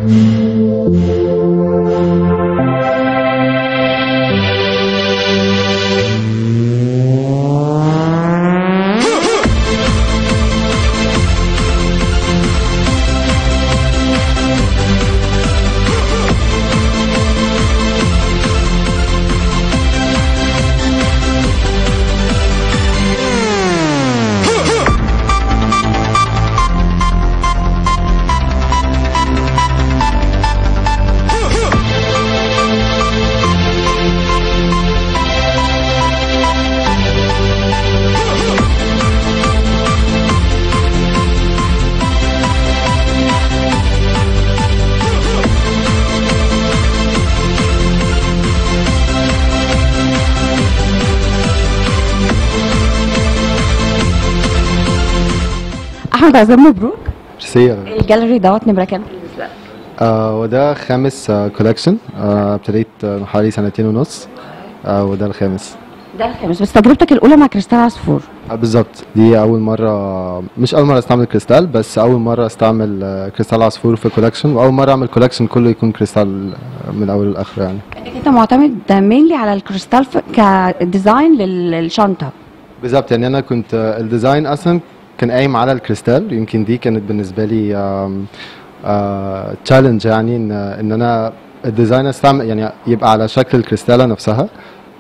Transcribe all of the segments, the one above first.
احمد عزام مبروك ميرسي الجاليري دوت نمره كام بالنسبه لك؟ آه وده خامس كولكشن آه ابتديت آه، من حوالي سنتين ونص آه وده الخامس ده الخامس بس تجربتك الاولى مع كريستال عصفور آه بالظبط دي اول مره مش اول مره استعمل كريستال بس اول مره استعمل آه كريستال عصفور في كولكشن واول مره اعمل كولكشن كله يكون كريستال آه، من اول لاخره يعني انك انت معتمد مينلي على الكريستال ف- كديزاين لل- للشنطه بالظبط يعني انا كنت آه، الديزاين اصلا كان قايم على الكريستال يمكن دي كانت بالنسبه لي تشالنج يعني ان ان انا الديزاين استعمل يعني يبقى على شكل الكريستاله نفسها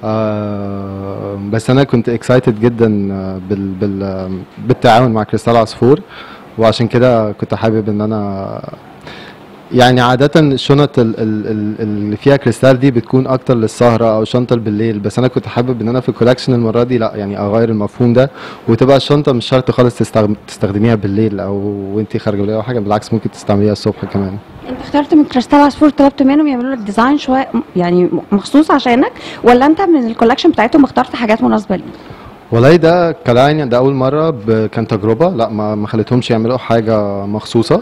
آه، بس انا كنت اكسايتد جدا آه، بال بال آه، بالتعاون مع كريستال عصفور وعشان كده كنت حابب ان انا يعني عادة الشنط ال- ال- ال- اللي فيها كريستال دي بتكون أكتر للسهرة أو شنطة بالليل بس أنا كنت حابب إن أنا في الكولكشن المرة دي لأ يعني أغير المفهوم ده وتبقى الشنطة مش شرط خالص تستخدم تستخدميها بالليل أو وأنتي خارجة بالليل أو حاجة بالعكس ممكن تستعمليها الصبح كمان انت اخترت من كريستال عصفور طلبت منهم يعملوا لك ديزاين شويه م- يعني مخصوص عشانك ولا انت من الكولكشن بتاعتهم اخترت حاجات مناسبه ليك؟ والله ده كلاين ده اول مره ب... كان تجربه لا ما ما خليتهمش يعملوا حاجه مخصوصه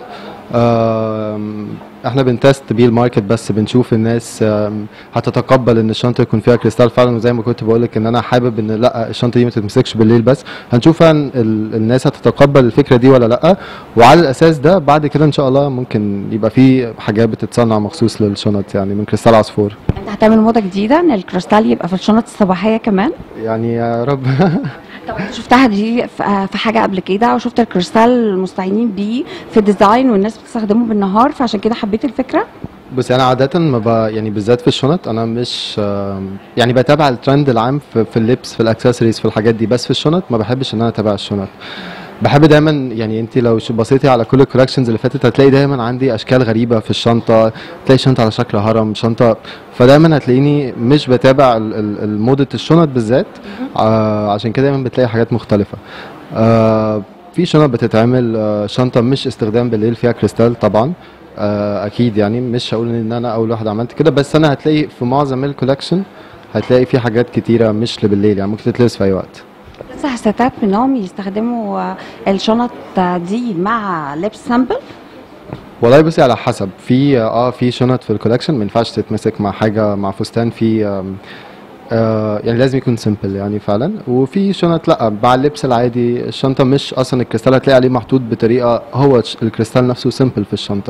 آم، احنا بنتست بيه الماركت بس بنشوف الناس آم، هتتقبل ان الشنطه يكون فيها كريستال فعلا وزي ما كنت بقول لك ان انا حابب ان لا الشنطه دي ما تتمسكش بالليل بس هنشوف فعلا ال... الناس هتتقبل الفكره دي ولا لا وعلى الاساس ده بعد كده ان شاء الله ممكن يبقى في حاجات بتتصنع مخصوص للشنط يعني من كريستال عصفور انت هتعمل موضه جديده ان الكريستال يبقى في الشنط الصباحيه كمان يعني يا رب طب انت شفتها دي في في حاجه قبل كده او شفت الكريستال مستعينين بيه في ديزاين والناس بتستخدمه بالنهار فعشان كده حبيت الفكره بس انا عاده ما ب... يعني بالذات في الشنط انا مش آم، يعني بتابع الترند العام في, في اللبس في الاكسسوارز في الحاجات دي بس في الشنط ما بحبش ان انا اتابع الشنط بحب دايما يعني انت لو ش- بصيتي على كل الكولكشنز اللي فاتت هتلاقي دايما عندي اشكال غريبه في الشنطه تلاقي شنطه على شكل هرم شنطه فدايما هتلاقيني مش بتابع ال- ال- الموضه الشنط بالذات آه عشان كده دايما بتلاقي حاجات مختلفه آه في شنط بتتعمل آه شنطه مش استخدام بالليل فيها كريستال طبعا آه اكيد يعني مش هقول ان انا اول واحد عملت كده بس انا هتلاقي في معظم الكولكشن هتلاقي في حاجات كتيره مش بالليل يعني ممكن تتلبس في اي وقت لسه حسيتات منهم يستخدموا آه، الشنط دي مع لبس سامبل والله بصي على حسب في اه في شنط في الكولكشن ما ينفعش تتمسك مع حاجه مع فستان في آم، آه يعني لازم يكون سيمبل يعني فعلا وفي شنط لا مع اللبس العادي الشنطه مش اصلا الكريستال هتلاقي عليه محطوط بطريقه هو ش- الكريستال نفسه سيمبل في الشنطه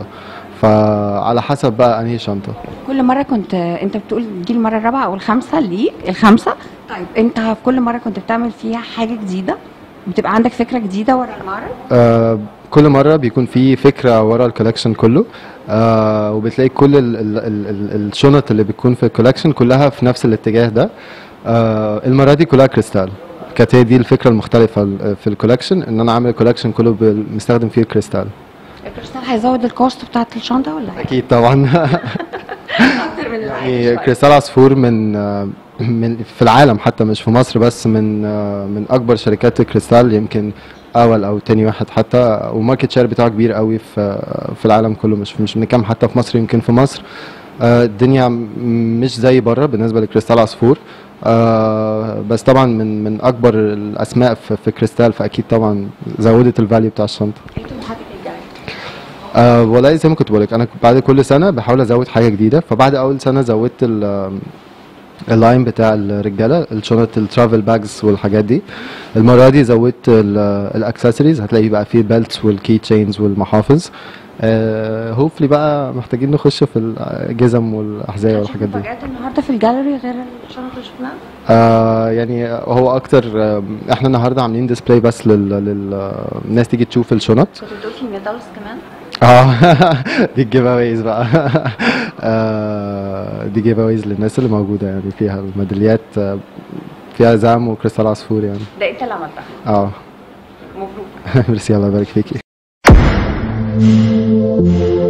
فعلى حسب بقى انهي شنطه كل مره كنت انت بتقول دي المره الرابعه او الخامسه ليك الخامسه طيب انت في كل مره كنت بتعمل فيها حاجه جديده بتبقى عندك فكره جديده ورا المعرض آه كل مره بيكون في فكره ورا الكولكشن كله آه وبتلاقي كل ال ال ال ال الشنط اللي بتكون في الكولكشن كلها في نفس الاتجاه ده آه المره دي كلها كريستال كانت هي دي الفكره المختلفه ال- في الكولكشن ان انا عامل الكولكشن كله بال- مستخدم فيه الكريستال الكريستال هيزود الكوست بتاعت الشنطه ولا ايه؟ اكيد طبعا اكتر من يعني كريستال عصفور من آه، من في العالم حتى مش في مصر بس من آه، من اكبر شركات الكريستال يمكن اول او تاني واحد حتى وماركت شير بتاعه كبير قوي في في العالم كله مش مش بنتكلم حتى في مصر يمكن في مصر آه، الدنيا م- مش زي بره بالنسبه لكريستال عصفور آه، بس طبعا من من اكبر الاسماء في, في كريستال فاكيد طبعا زودت الفاليو بتاع الشنطه ايه طموحاتك الجايه؟ أه والله زي ما كنت بقولك انا بعد كل سنه بحاول ازود حاجه جديده فبعد اول سنه زودت ال اللاين بتاع الرجاله الشنط الترافل باجز والحاجات دي المره دي زودت الاكسسوارز هتلاقي بقى فيه بيلتس والكي تشينز والمحافظ هوفلي بقى محتاجين نخش في الجزم والاحذيه والحاجات دي مفاجآت النهارده في الجاليري غير الشنط اللي شفناها آه يعني هو اكتر آه، احنا النهارده عاملين ديسبلاي بس لل- لل- للناس تيجي تشوف الشنط كنت بتقول في ميدالز كمان اه دي الجيف اويز بقى آه دي جيف اويز للناس اللي موجوده يعني فيها الميداليات آه، فيها زعم وكريستال عصفور يعني ده انت اللي عملتها اه مبروك ميرسي الله يبارك فيكي